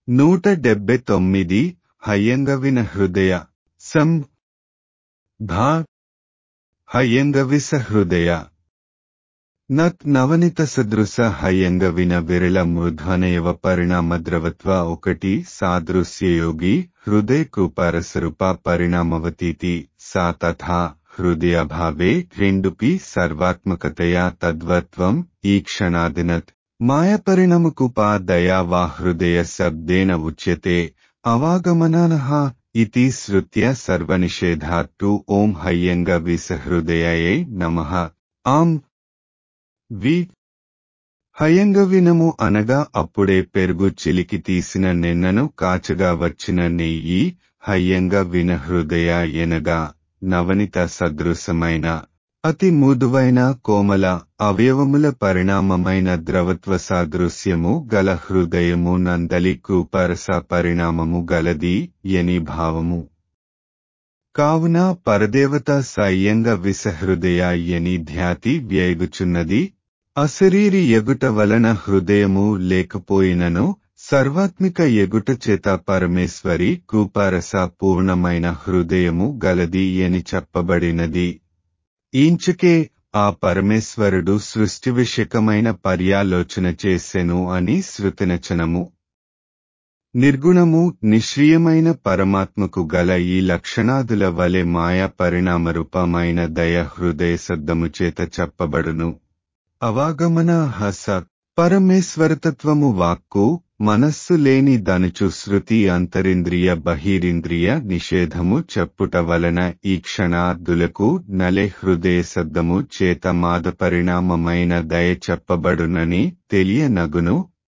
నూట డెబ్బై తొమ్మిది హయ్యంగవిన హృదయ సం ధా హయ్యంగవిస హృదయ నత్ నవనిత సదృశ హయ్యంగవిన విరళ మృధ్వనయవ పరిణామ ద్రవత్వ ఒకటి సాదృశ్యయోగి హృదయ కృపారసరూప పరిణామవతీతి సా తథా హృదయభావే రెండుపి సర్వాత్మకతయా తద్వత్వం ఈ క్షణాదినత్ మాయపరిణమకుపాదయా వా హృదయ శబ్దేన ఉచ్యతే అవాగమనానః ఇతి శృత్య సర్వనిషేధాత్తు ఓం హయ్యంగ విసహృదయయే నమః ఆం వి హయంగవినము అనగా అప్పుడే పెరుగు చిలికి తీసిన నిన్నను కాచగా వచ్చిన నెయ్యి హయ్యంగ విన హృదయ ఎనగా నవనిత సదృశమైన అతి మృదువైన కోమల అవయవముల పరిణామమైన ద్రవత్వ సాదృశ్యము గల హృదయము నందలి కృపరస పరిణామము గలది ఎని భావము కావున పరదేవత సయ్యంగ విసహృదయ ఎని ధ్యాతి వ్యయగుచున్నది అశరీరి ఎగుట వలన హృదయము లేకపోయినను సర్వాత్మిక ఎగుట చేత పరమేశ్వరి కృపారస పూర్ణమైన హృదయము గలది అని చెప్పబడినది ఈంచుకే ఆ పరమేశ్వరుడు సృష్టి విషయకమైన పర్యాలోచన చేసెను అని శృతినచనము నిర్గుణము నిష్క్రియమైన పరమాత్మకు గల ఈ లక్షణాదుల వలె మాయా పరిణామరూపమైన దయ హృదయ శబ్దము చేత చెప్పబడును అవాగమన హస పరమేశ్వరతత్వము వాక్కు మనస్సు లేని దనుచు శృతి అంతరింద్రియ బహిరింద్రియ నిషేధము చెప్పుట వలన ఈ క్షణార్థులకు నలే హృదయ శబ్దము చేత మాద పరిణామమైన దయ చెప్పబడునని తెలియనగును